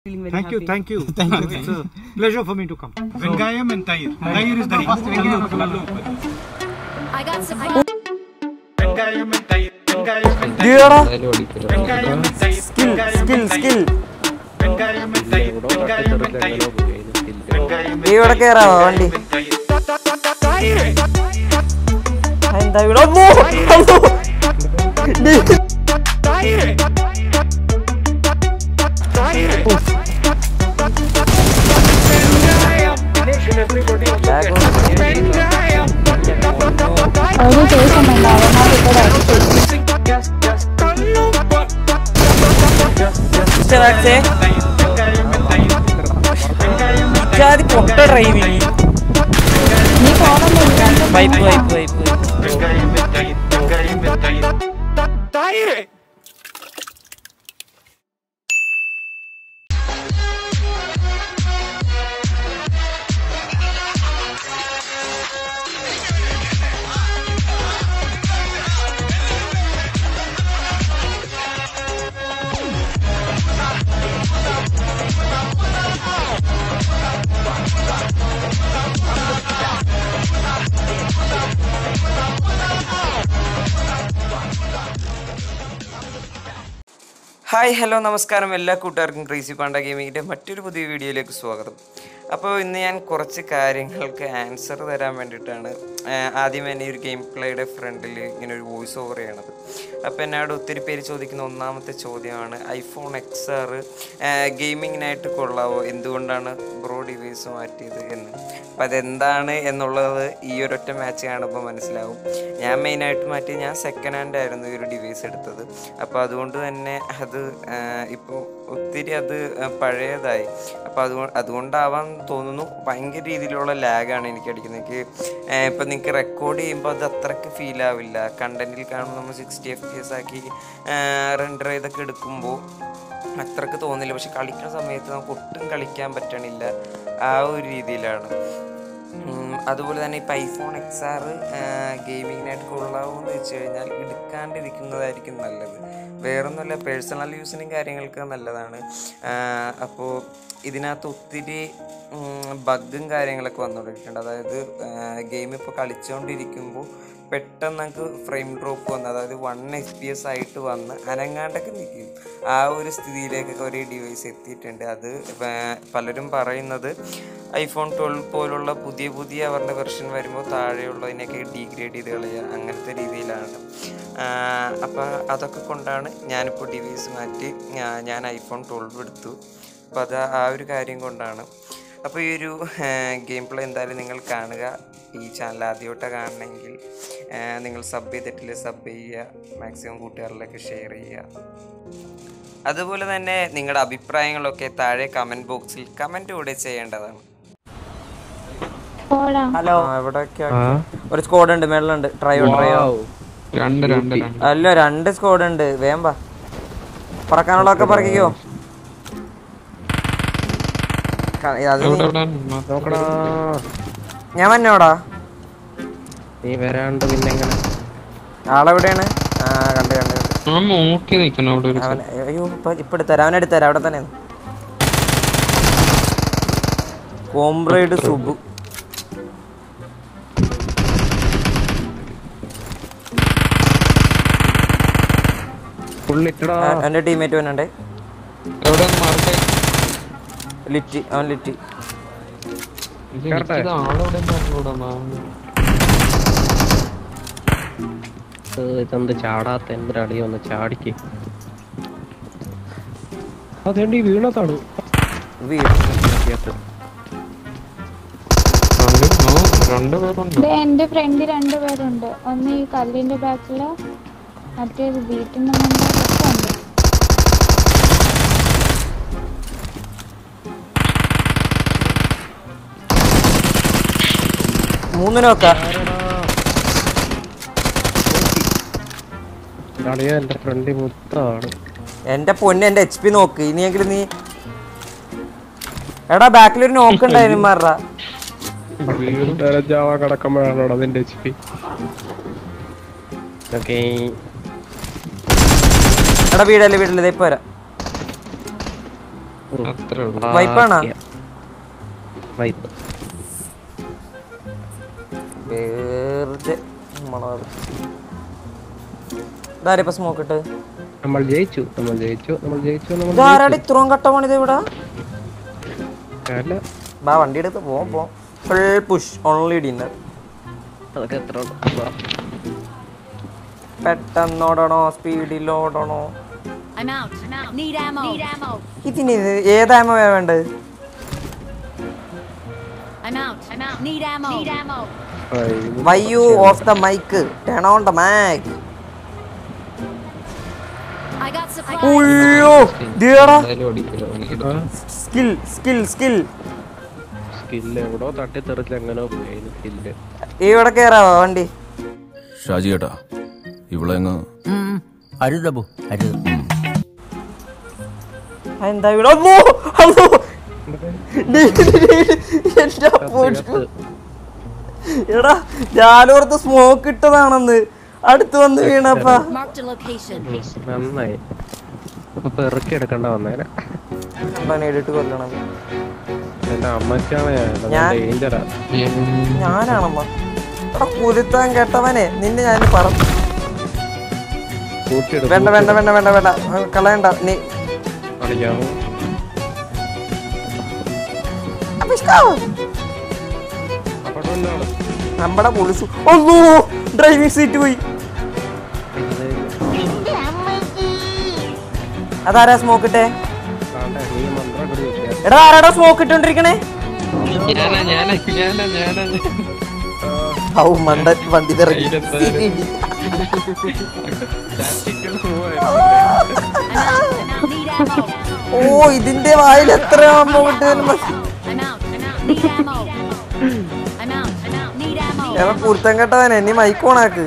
feeling very Thank you, happy. thank you. It's a pleasure for me to come. വെങ്കായം and തൈര് തൈര് is the I got supplies. വെങ്കായം and തൈര് വെങ്കായം and തൈര് ഇയ്യോടാ. വെങ്കായം and തൈര് സ്കിൽ സ്കിൽ സ്കിൽ വെങ്കായം and തൈര് വെങ്കായം and തൈര് വെങ്കായം and ഈ ഇവിടെ കേറാവോ വണ്ടി തൈര് ആ, എന്താ ഇവിടെ അമ്മോ, അമ്മോ. ഡി. ബാഗ് ഒരു ശേഷം ഉണ്ടാവുന്ന ഇഷ്ടമാച്ചേ ജാതി പൊട്ട ഡ്രൈവിങ് നീ പോകണമെന്നില്ല പൈപ്പ് പൈപ്പ് പൈപ്പ് വെങ്കായം and തൈര് വെങ്കായം and തൈര് തൈര് ഹായ് ഹലോ നമസ്കാരം എല്ലാ കൂട്ടുകാർക്കും ക്രേസി പാണ്ട ഗെയിമിങ്ങിൻ്റെ മറ്റൊരു പുതിയ വീഡിയോയിലേക്ക് സ്വാഗതം അപ്പോൾ ഇന്ന് ഞാൻ കുറച്ച് കാര്യങ്ങൾക്ക് ആൻസർ തരാൻ വേണ്ടിയിട്ടാണ് ആഹ് ആദ്യം തന്നെ ഈ ഒരു ഗെയിം പ്ലേയുടെ ഫ്രണ്ടിൽ ഇങ്ങനെ ഒരു വോയിസ് ഓവർ ചെയ്യണത് അപ്പോൾ എന്നോട് ഒത്തിരി പേര് ചോദിക്കുന്ന ഒന്നാമത്തെ ചോദ്യമാണ് ഐഫോൺ എക്സ് ആർ ഗെയിമിങ്ങിനായിട്ട് കൊള്ളാവോ എന്തുകൊണ്ടാണ് ബ്രോ ഡിവൈസ് മാറ്റിയത് എന്ന് അപ്പോൾ അതെന്താണ് എന്നുള്ളത് ഈ ഒരൊറ്റ മാച്ച് കാണുമ്പോൾ മനസ്സിലാവും ഞാൻ മെയിനായിട്ട് മാറ്റി ഞാൻ സെക്കൻഡ് ഹാൻഡ് ആയിരുന്നു ഈ ഒരു ഡിവൈസ് എടുത്തത് അപ്പോൾ അതുകൊണ്ട് തന്നെ അത് ഇപ്പോൾ ഒത്തിരി അത് ആ, പഴയതായി അപ്പോൾ അതുകൊണ്ട് അതുകൊണ്ടാവാൻ തോന്നുന്നു ഭയങ്കര രീതിയിലുള്ള ലാഗാണ് എനിക്ക് അടിക്കുന്നത് എനിക്ക് ഇപ്പം നിങ്ങൾക്ക് റെക്കോർഡ് ചെയ്യുമ്പോൾ അത് അത്രയ്ക്ക് ഫീൽ ആവില്ല കണ്ടന്റിൽ കാണുമ്പോൾ നമ്മൾ സിക്സ്റ്റി എഫ് പി എസ് ആക്കി റെൻഡർ ചെയ്തൊക്കെ എടുക്കുമ്പോൾ അത്രക്ക് തോന്നില്ല പക്ഷെ കളിക്കുന്ന സമയത്ത് നമുക്ക് ഒട്ടും കളിക്കാൻ പറ്റണില്ല ആ ഒരു രീതിയിലാണ് ഉം, അതുപോലെ തന്നെ ഇപ്പോൾ ഐഫോൺ എക്സ് ആർ ഗെയിമിങ്ങിനായിട്ട് കൊള്ളാവുമെന്ന് വെച്ച് കഴിഞ്ഞാൽ എടുക്കാണ്ടിരിക്കുന്നതായിരിക്കും നല്ലത് വേറൊന്നുമല്ല പേഴ്സണൽ യൂസിനും കാര്യങ്ങൾക്ക് നല്ലതാണ് അപ്പോൾ ഇതിനകത്ത് ഒത്തിരി ബഗ്ഗും കാര്യങ്ങളൊക്കെ വന്നുകൊണ്ടിരിക്കുന്നുണ്ട് അതായത് ഗെയിം ഇപ്പോൾ കളിച്ചുകൊണ്ടിരിക്കുമ്പോൾ പെട്ടെന്ന് നമുക്ക് ഫ്രെയിം ഡ്രോപ്പ് വന്ന് അതായത് വൺ എഫ് പി എസ് ആയിട്ട് വന്ന് അനങ്ങാണ്ടൊക്കെ നിൽക്കും ആ ഒരു സ്ഥിതിയിലേക്കൊക്കെ ഒരു ഡിവൈസ് എത്തിയിട്ടുണ്ട് അത് വേ- പലരും പറയുന്നത് ഐഫോൺ ട്വൽവ് പോലുള്ള പുതിയ പുതിയ അവരുടെ വെർഷൻ വരുമ്പോൾ താഴെയുള്ളതിനെയൊക്കെ ഡീഗ്രേഡ് ചെയ്ത് കളയുക അങ്ങനത്തെ രീതിയിലാണ് അപ്പോൾ അതൊക്കെ കൊണ്ടാണ് ഞാനിപ്പോൾ ഡിവൈസ് മാറ്റി ഞാ- ഞാൻ ഐഫോൺ ട്വൽവ് എടുത്തു അപ്പോൾ അത് ആ ഒരു കാര്യം കൊണ്ടാണ് അപ്പോൾ ഈ ഒരു ഗെയിം പ്ലേ എന്തായാലും നിങ്ങൾ കാണുക ഈ ചാനൽ ആദ്യമായിട്ട് കാണണമെങ്കിൽ ആ, നിങ്ങൾ സബ് ചെയ്തിട്ടില്ല സബ് ചെയ്യുക മാക്സിമം കൂട്ടുകാരിലേക്ക് ഷെയർ ചെയ്യുക അതുപോലെ തന്നെ നിങ്ങളുടെ അഭിപ്രായങ്ങളൊക്കെ താഴെ കമൻറ്റ് ബോക്സിൽ കമൻറ്റ് കൂടെ ചെയ്യേണ്ടതാണ് പോടാ ഹലോ എവിടെയൊക്കെ ഒരു സ്കോഡ് ഉണ്ട് മേളിലുണ്ട് ട്രയോ ട്രയോ രണ്ട് രണ്ട് രണ്ട് അല്ല രണ്ട് സ്കോഡ് ഉണ്ട് വേഗം വാ പറക്കാനുള്ളതൊക്കെ പറക്കിക്കോ ക- അത് നീ- എവിടെ എവിടെ ഞാൻ വന്നോടാ നീ വരാണ്ട് പിന്നെ എങ്ങനെ ആളെവിടെയാണ് ആ കണ്ട് കണ്ട് കണ്ട് ഞാൻ നോക്കി നിൽക്കണം അവിടെ ഒരു അവൻ അയ്യോ ഇപ്പൊ ഇപ്പൊ എടുത്തരാം അവൻ എടുത്തരാം അവിടെ തന്നെ കോംബ്രേഡ് സുബു ഫുള്ളിട്ടടാ ആ, എന്റെ ടീമേറ്റ് വന്നുണ്ടേ എവിടെ മാർക്കേ ലിറ്റി അവൻ ലിറ്റി ഇത് ആളെവിടെ പറഞ്ഞൂടാ ഇതെന്ത് ചാടാത്ത എന്തിനടി ഒന്ന് ചാടിക്ക് അതേണ്ടി വീണതാണ് വീട് രണ്ട് പേരുണ്ട് ദേ, എന്റെ ഫ്രണ്ട് രണ്ടുപേരുണ്ട് ഒന്ന് ഈ കല്ലിന്റെ ബാക്കില് മറ്റേത് വീട്ടിന്റെ മുമ്പിലൊക്കെ ഉണ്ട് മൂന്നിനൊക്കെ അളിയ എന്റെ ഫ്രണ്ട് മൊത്തമാണ് എന്റെ പൊന്ന് എന്റെ എച്ച് പി നോക്ക് ഇനിയെങ്കിലും നീ എടാ ബാക്കിൽ ഒരു നോക്ക് ഉണ്ടായിരുന്നു മാറാ ജാവ കിടക്കുമ്പോഴാണ് അതിന്റെ എച്ച് പി ഓക്കെ എടാ വീടല്ലേ വീടല്ലേ ഇപ്പൊ വരാം അത്രേ ഉള്ളൂ വൈപ്പാണോ? വൈപ്പ് വെറുതെ നമ്മളത് ഇതാരിപ്പോ സ്മോക്ക് ഇട്ട് നമ്മൾ ജയിച്ചു നമ്മൾ ജയിച്ചു നമ്മൾ ജയിച്ചു നമ്മൾ ഇതാരാടെ ഇത്രയും കട്ട പണിത് ഇവിടെ ജയിച്ചു. അല്ല ബാ വണ്ടി എടുത്ത് പോവാം പോവാം ഫുൾ പുഷ് ഓൺലി ഡിന്നർ അതൊക്കെ എത്ര പെട്ടെന്നോടണോ സ്പീഡിൽ ഓടണോ I'm out. I'm out. Need ammo. Need ammo. ഇതിന് ഇത് ഏതാമോ വേണ്ടത് I'm out. I'm out. Need ammo. Need ammo. Why you off the mic turn on the mic I got supplies. ഉയ്യോ ഇതേടാ എന്തായാലും അടിക്കില്ല പണിയെടുത്തു സ്കിൽ സ്കിൽ സ്കിൽ സ്കില്ല് എവിടോ തട്ടിത്തെറിച്ച് എങ്ങനെയോ പോയി സ്കില്ല് ഇവിടെ കേറാവോ വണ്ടി ഷാജി ഏട്ടാ ഇവിടെ അങ്ങ് അരുതബു അരുത് ആ, എന്താ ഇവിടെ അമ്മോ അമ്മോ ഡേയ്, ഡേയ്, എന്റെ പൊന്നു. എടാ ഞാനോർത്ത് സ്മോക്ക് ഇട്ടതാണെന്ന് അടുത്ത് വന്ന് വീണപ്പാ Marked a location. നന്നായി അപ്പൊ ഇറക്കി എടുക്കണ്ട വന്നേനെ നേരിട്ട് കൊല്ലണം എന്റെ അമ്മച്ചാണ് ഞാൻ- ഡേഞ്ചറാ ഞാനാണമ്മ എടാ കുരുത്താൻ കേട്ടവനെ നിന്നെ ഞാൻ പറ കൂട്ടിയെടുക്കും വേണ്ട വേണ്ട വേണ്ട വേണ്ട വേണ്ട ആ, കളയണ്ട നീ കളിക്കാമോ അഭിഷ്കാ. അവിടെ വല്ലാണ് നമ്മടെ പൊളിച്ചു ഒന്നോ ഡ്രൈവിംഗ് സീറ്റ് പോയി അതാരാ സ്മോക്ക് ഇട്ടേ നീ മന്ത്രം കൂടി വെക്കുക എടാ ആരാടാ സ്മോക്ക് ഇട്ടോണ്ടിരിക്കണേ ഞാനാ ഞാനാ ഞാനാ ഞാനാ ഔ മണ്ട വണ്ടി തിറങ്ങി I'm out. I'm out. Need ammo. ഓ ഇതിന്റെ വായിൽ എത്ര അമ്മ വിട്ടുവരുമ്പോ I'm out. I'm out. Need ammo. I'm out. I'm out. Need ammo. എവ കുരുത്തം കേട്ടവനെ നീ മൈക്ക് ഓണാക്ക്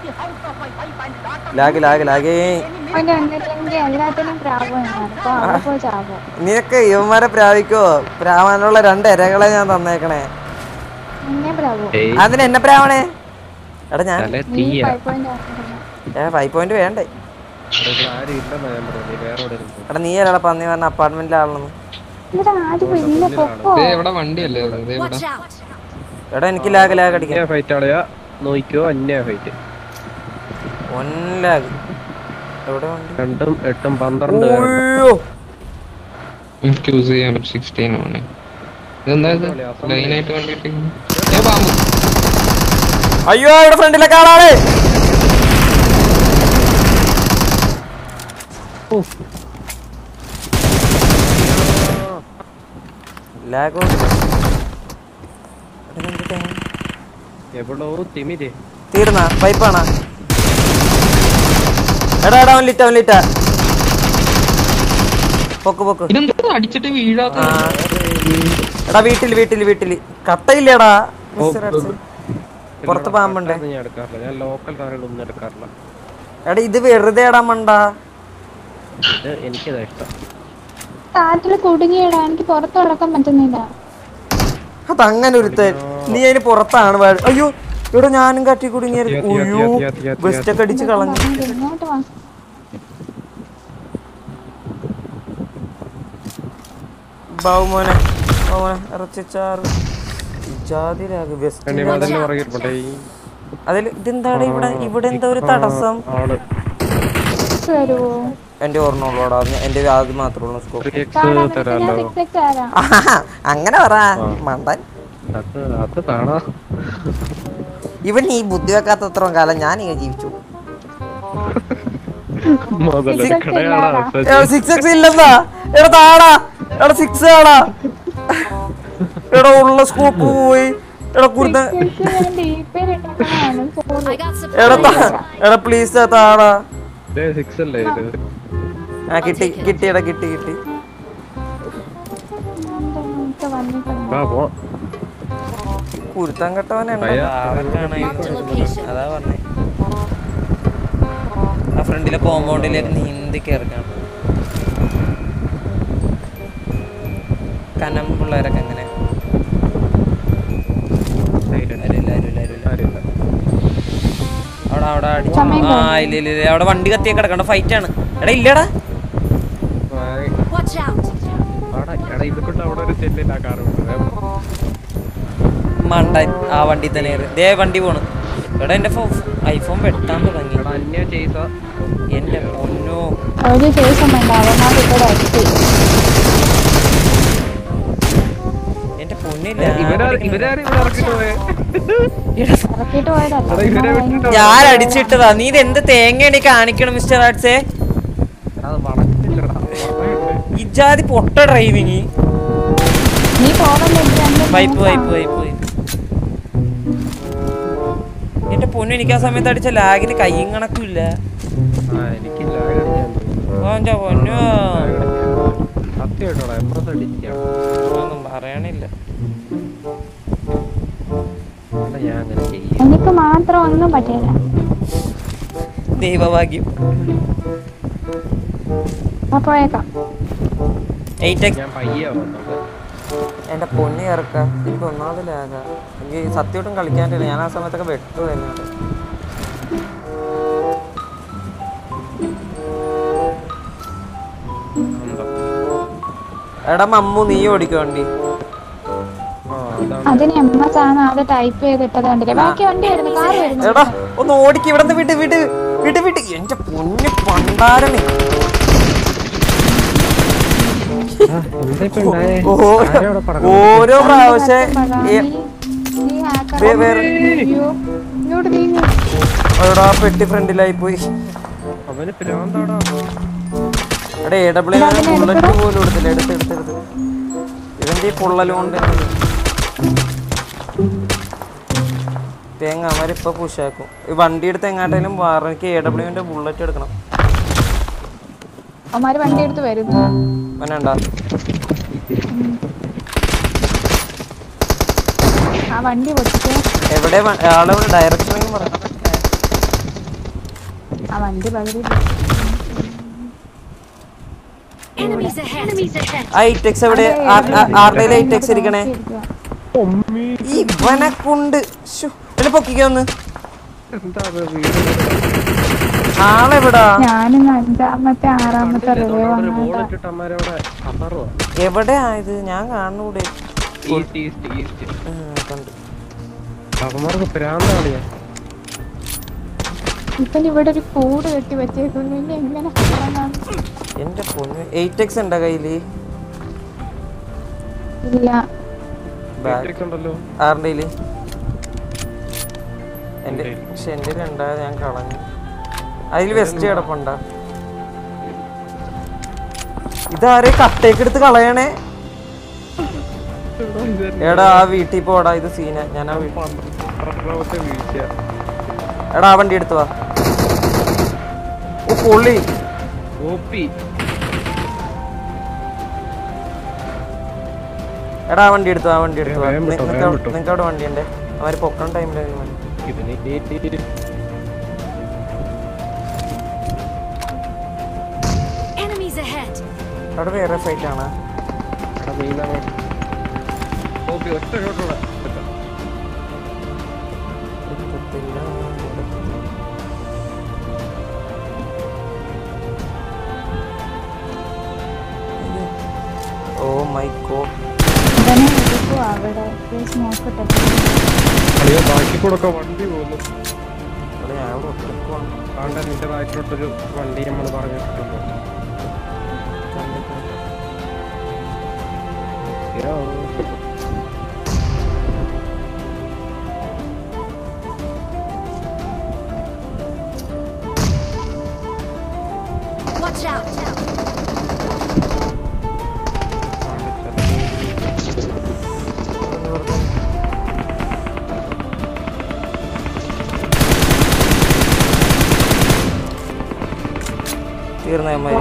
ലാഗ് ലാഗ് ലാഗേ അവന്റെ വന്നിട്ടില്ലെങ്കിൽ എല്ലാത്തിനും പ്രാവുമാണ് അപ്പൊ അവിടെ പോയി ചാവും നീയൊക്കെ ഇവന്മാരെ പ്രാപിക്കോ പ്രാവാനുള്ള രണ്ട് ഇരകളെ ഞാൻ തന്നേക്കണേ എന്നെ പ്രാവു ഏയ് അതിന് എന്നെ പ്രാവണേ എടാ ഞാൻ തല നീ തീയ ഫൈവ് പോയിന്റ് ഏ ഫൈവ് പോയിന്റ് വേണ്ടേ ആരും ഇല്ലെന്നാ ഞാൻ പറഞ്ഞു നീ വേറെ എവിടെ ഇരുന്നു എടാ നീ അല്ലടാ പന്നി പറഞ്ഞ അപ്പാർട്ട്മെന്റിലെ ആളെന്ന് ഇവിടെ ആദ്യം വലിയ പൊക്കോ ദേ ഇവിടെ വണ്ടിയല്ലേ അത് ദേ ഇവിടെ Watch out. എടാ എനിക്ക് ലാഗ് ലാഗ് അടിക്കാം അന്യ ഫൈറ്റ് ആളെയാ നോക്കിക്കോ അന്യ ഫൈറ്റ് ഒൻ ലാഗ് എവിടെ വണ്ടി രണ്ടും എട്ടും പന്ത്രണ്ട് ഓയ്യോ എനിക്ക് യൂസ് ചെയ്യാം സിക്സ്റ്റീൻ ആണ് ഇതെന്താ ഇത് ലൈനായിട്ട് വണ്ടി ഇട്ടിരിക്കുന്നു. ഏ, പാമ്പ് അയ്യോ ഇവിടെ ഫ്രണ്ടിലൊക്കെ ആളാണ് ലാഗോ എവിടോ തിമിര് തീർന്ന പൈപ്പാണാ എടാ എടാ അവൻ ലിറ്റ അവൻ ലിറ്റ പൊക്ക് പൊക്ക് ഇതെന്താ അടിച്ചിട്ട് വീഴാത്ത ആ. എടാ വീട്ടിൽ വീട്ടിൽ വീട്ടിൽ കട്ടയില്ലേടാ മിസ്റ്റർ ഹഡ്സൺ. പുറത്ത് പാമ്പുണ്ട് അത് ഞാൻ എടുക്കാറില്ല ഞാൻ ലോക്കൽ സാധനങ്ങളൊന്നും എടുക്കാറില്ല എടാ ഇത് വെറുതെ എടാ മണ്ട ഇത് എനിക്കിതാ ഇഷ്ടം കാറ്റില് കുടുങ്ങിയടാ എനിക്ക് പുറത്ത് കിടക്കാൻ പറ്റുന്നില്ല അതങ്ങനെ ഒരുത്തൻ നീ അതിന് പുറത്താണ് വാ- അയ്യോ ഇവിടെ ഞാനും കട്ടി കുടുങ്ങിയത് യാ, യാ, അയ്യോ യാ, യാ, യാ, ബെസ്റ്റ് ഒക്കെ അടിച്ച് കളഞ്ഞു പറഞ്ഞത് ഇങ്ങോട്ട് വാ ബാബുമോനെ ബാബുമോനെ ഇറച്ചിച്ചാറ് ജാതിരാഗ് ബെസ്റ്റ് എന്നെ മതിലിന് പുറകിൽ പോട്ടെ അതിൽ ഇതെന്താണ് ഇവിടെ ഇവിടെ എന്താ ഒരു തടസ്സം ആണ് വരുവോ എന്റെ ഓർമ്മയുള്ളൂടാ എന്റെ ആദ്യം മാത്രമേ ഉള്ളൂ സ്കോപ്പ് ത്രീ എക്സ് തരാലോ സിക്സ് എക്സ് ആരാ അങ്ങനെ പറ മണ്ടൻ അത് അത് കാണാം ഇവൻ ഈ ബുദ്ധി വെക്കാത്തത്രയും കാലം ഞാൻ ഇങ്ങനെ ജീവിച്ചു മുതലെടുക്കണയാണോ സിക്സ് എക്സ് ഇല്ലെന്നാ എടാ താടാ എടാ സിക്സ് ആടാ എടാ ഉള്ള സ്കോപ്പ് പോയി എടാ കുരുത്ത ഡീപ്പേരിട്ടാണ് I got എടാ താ supplies. എടാ പ്ലീസ് താടാ സിക്സ് അല്ലേ ഇത് ആ കിട്ടി കിട്ടിയടാ കിട്ടി കിട്ടി വന്നിട്ടുണ്ട് വാ പോ കുരുത്തം കെട്ടവനുണ്ട് അയ്യ. Marked a location. അതാ പറഞ്ഞേ ആ ഫ്രണ്ടിലെ കോമ്പൗണ്ടിലേക്ക് നീന്തി കയറിക്കാണ് കനം പിള്ളേരൊക്കെ എങ്ങനെ അരുല്ല, അരുല്ല, അരുല്ല. ആരുമില്ല. അവിടെ അവിടെ അടിച്ചു സമയം ആ ഇല്ല ഇല്ല ഇല്ല അവിടെ വണ്ടി കത്തിയൊക്കെ കിടക്കണ്ട ഫൈറ്റ് ആണ് എടാ ഇല്ലടാ വാ- Watch out. വാടാ ഇത് കൊണ്ട് അവിടെ ഒരു ചെല്ലില്ല ആ കാറ് കൊണ്ട് മണ്ട ആ വണ്ടി തന്നെ കയറി ദേ വണ്ടി പോണു എടാ എന്റെ ഐഫോൺ വെട്ടാൻ തുടങ്ങി അന്യ ചെയ്ത എന്റെ പൊന്നോ ഒരു ശേഷം വേണ്ട അവന്മാർ ഇവിടെ എത്തി എന്റെ പൊന്നില്ല ഇവരാ ഇവരാരും ഇവിടെ ഇറക്കിട്ട് പോയെ ഇറക്കിയിട്ട് പോയതല്ല എടാ ഇവരെ വിട്ടിട്ട് ഞാൻ അടിച്ചിട്ടതാ നീ ഇത് എന്ത് തേങ്ങയാണ് ഈ കാണിക്കണം മിസ്റ്റർ ആർട്സേ അത് വളച്ചില്ലടാ ഇജാതി പൊട്ട ഡ്രൈവിങ് നീ പോവല്ലേ ഇത് രണ്ടും വൈപ്പ് നോക്കാം. വൈപ്പ് വൈപ്പ് വൈപ്പ് എന്റെ പൊന്നു എനിക്ക് ആ സമയത്ത് അടിച്ച ലാഗിന് കയ്യും കണക്കില്ല ആ എനിക്കില്ല അടിക്കാൻ ഓന്റെ പൊന്നു സത്യമായിട്ടോടാ എംപ്രസ് അടിക്കാം ഒന്നും പറയണില്ല അല്ല ഞാൻ അങ്ങനെ ചെയ്യും എനിക്ക് മാത്രം ഒന്നും പറ്റില്ല ദൈവഭാഗ്യം അപ്പൊ പോയേക്കാം എയ്റ്റ് എക്സ് ഞാൻ പയ്യെ വന്നത് എന്റെ പൊന്നി ഇറക്ക എനിക്ക് ഒന്നാമത് ലാഗ എനിക്ക് സത്യമായിട്ടും കളിക്കാനില്ല ഞാൻ ആ സമയത്തൊക്കെ വെട്ടു തന്നെയാണ് എടാ മമ്മു നീ ഓടിക്കോ വണ്ടി ആ അതാണ് അതിന് എം എസ് ആണ് അത് ടൈപ്പ് ചെയ്തിട്ടത് കണ്ടില്ലേ ബാക്കി വണ്ടി വരുന്നു കാർ വരുന്നു എടാ ഒന്ന് ഓടിക്ക് ഇവിടെ നിന്ന് വിട്ട് വിട്ട് വിട്ട് വിട്ട് എന്റെ പൊന്ന് പണ്ടാരമേ എന്താ ഇപ്പൊ ഉണ്ടായേ ഓ- ആരാ അവിടെ പറക്കുന്നത്? ഓരോ പ്രാവശ്യം നീ ഏ- നീ hacker വേ- വേറെ- അയ്യോ, ഇങ്ങോട്ട് നീങ്ങ്. എടാ പെട്ടി ഫ്രണ്ടിലായി പോയി അവന് പ്രാന്താടാ എടാ എ ഡബ്ല്യു ബുള്ളറ്റ് പോലും എടുത്തില്ല എടുത്ത് എടുത്ത് എടുത്ത് ഇവന്റെ ഈ പൊള്ളലുകൊണ്ട് തേങ്ങ അവരിപ്പൊ പുഷാക്കും ഈ വണ്ടി എടുത്ത് എങ്ങാട്ടേലും വാറ എനിക്ക് എ ഡബ്ല്യുവിന്റെ ബുള്ളറ്റ് എടുക്കണം അവന്മാര് വണ്ടി എടുത്ത് വരുന്നു വേണ്ട ആ വണ്ടി പൊട്ടിച്ച് എവിടെ വ- ആളെവിടെ ഡയറക്ഷൻ പറയാം ആ വണ്ടി പകുതി Enemies ahead. Enemies ahead. ആ ഐറ്റെക്സ് എവിടെ ആരുടെ ഐറ്റെക്സ് ഇരിക്കണേ ഇവനെ കൊണ്ട് ശ്ശോ, ഇതിനെ പൊക്കിക്കോ ഒന്ന് എന്താ അത് വീട് ആളെവിടാ ഞാനിന്ന് അഞ്ചാമത്തെ ആറാമത്തെ റിവ്യൂ ഒരു വന്നതാ ബോളിട്ടിട്ട് അമ്മാരവിടെ അപ്പറുവാ എവിടെ ആയത് ഞാൻ കാണുകൂടെ ഈസ്റ്റ് ഈസ്റ്റ് ഈസ്റ്റ് കണ്ടു അവന്മാർക്ക് പ്രാന്താണ് ഞാൻ ഇപ്പൊ ഇവിടെ ഒരു കൂട് കെട്ടി വെച്ചേക്കുന്നു ഇനി എങ്ങനെ ഇറങ്ങാം? എന്റെ പൊന്ന് എയ്റ്റെക്സ് ഉണ്ടോ കയ്യില് ഇല്ല ബാഗ് Matrix ഉണ്ടല്ലോ ആരുടെ കയ്യില് എന്റെ പക്ഷെ എന്റെ രണ്ടായത് ഞാൻ കളഞ്ഞു അതിൽ വെസ്റ്റ് കിടപ്പുണ്ട ഇതാരെ കട്ടേക്ക് എടുത്ത് കളയണേ എടാ ആ വീട്ടിൽ പോടാ ഇത് സീന ഞാൻ ആ വീട്ടിൽ പന്ത്രണ്ടാമത്തെ വീഴ്ച എടാ ആ വണ്ടി എടുത്തു വാ ഓ പൊള്ളി ഓപ്പി എടാ ആ വണ്ടി എടുത്തു ആ വണ്ടി എടുത്തു വാ വേഗം വിട്ടോ, നിങ്ങൾക്ക് വേഗം അവിടെ- വിട്ടോ. നിങ്ങൾക്ക് അവിടെ വണ്ടി ഉണ്ട് അവര് പൊക്കണ ടൈമിലായിരുന്നു വണ്ടി ഇതിന് Enemies ahead. അവിടെ വേറെ ഫൈറ്റ് ആണ് എടാ നീന്താൻ ഓപ്പി ഒറ്റ ഷോട്ടോടെ ഓ മൈ ഗോ ഇവനെ എടുക്കും അവിടെ സ്മോക്ക് ഇട്ടിട്ട് അളിയോ ബാക്കി കൂടെ ഒക്കെ വണ്ടി പോകുന്നു ഞാൻ അവിടെ ഒറ്റയ്ക്കുവാണ്. ആണ്ട നിന്റെ ബാക്കിലോട്ടൊരു വണ്ടി നമ്മൾ പറഞ്ഞിട്ടുണ്ട് Watch out. തീർന്നമാരി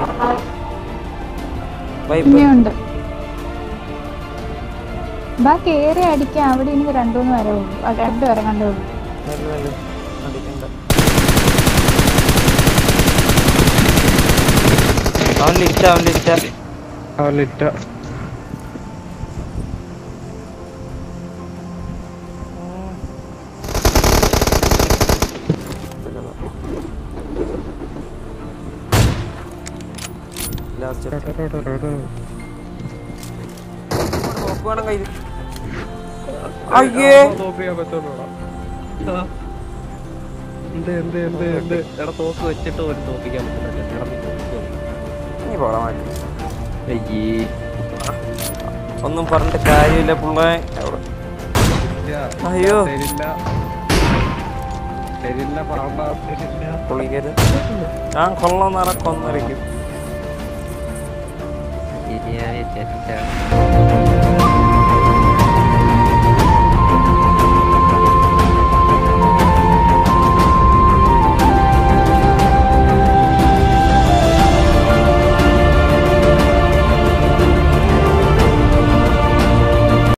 വൈപ്പ് ഇനിയുണ്ട് ബാ കേറി അടിക്കാം അവിടെ ഇനി രണ്ടുമൂന്ന് വരെ ഉള്ളൂ ആ, രണ്ട് വരെ കണ്ടേ ഉള്ളൂ നല്ല നല്ല അടിക്കണ്ട അവൻ ലിറ്റ് അവൻ ലിറ്റ് ആ ലിറ്റ ലാസ്റ്റ് തോക്ക് വേണം കയ്യിൽ അയ്യേ തോപ്പിക്കാൻ പറ്റുള്ളൂടാ എന്ത് എന്ത് എന്ത് എന്ത് എടാ തോക്ക് വെച്ചിട്ട് ഒരു തോപ്പിക്കാൻ പറ്റുന്നില്ല എടാ നീ തോക്ക് വെക്ക്. നീ പോടാ മാറ്റി അയ്യേ ഒന്നും പറഞ്ഞിട്ട് കാര്യമില്ല പിള്ളേ അവിടെ ഇല്ല, അയ്യോ. തരില്ല തരില്ല പറണ്ട തരില്ല പുള്ളിക്കര് ഞാൻ കൊള്ളാന്നറ കൊന്നരയ്ക്കും ശരിയായ തെറ്റാ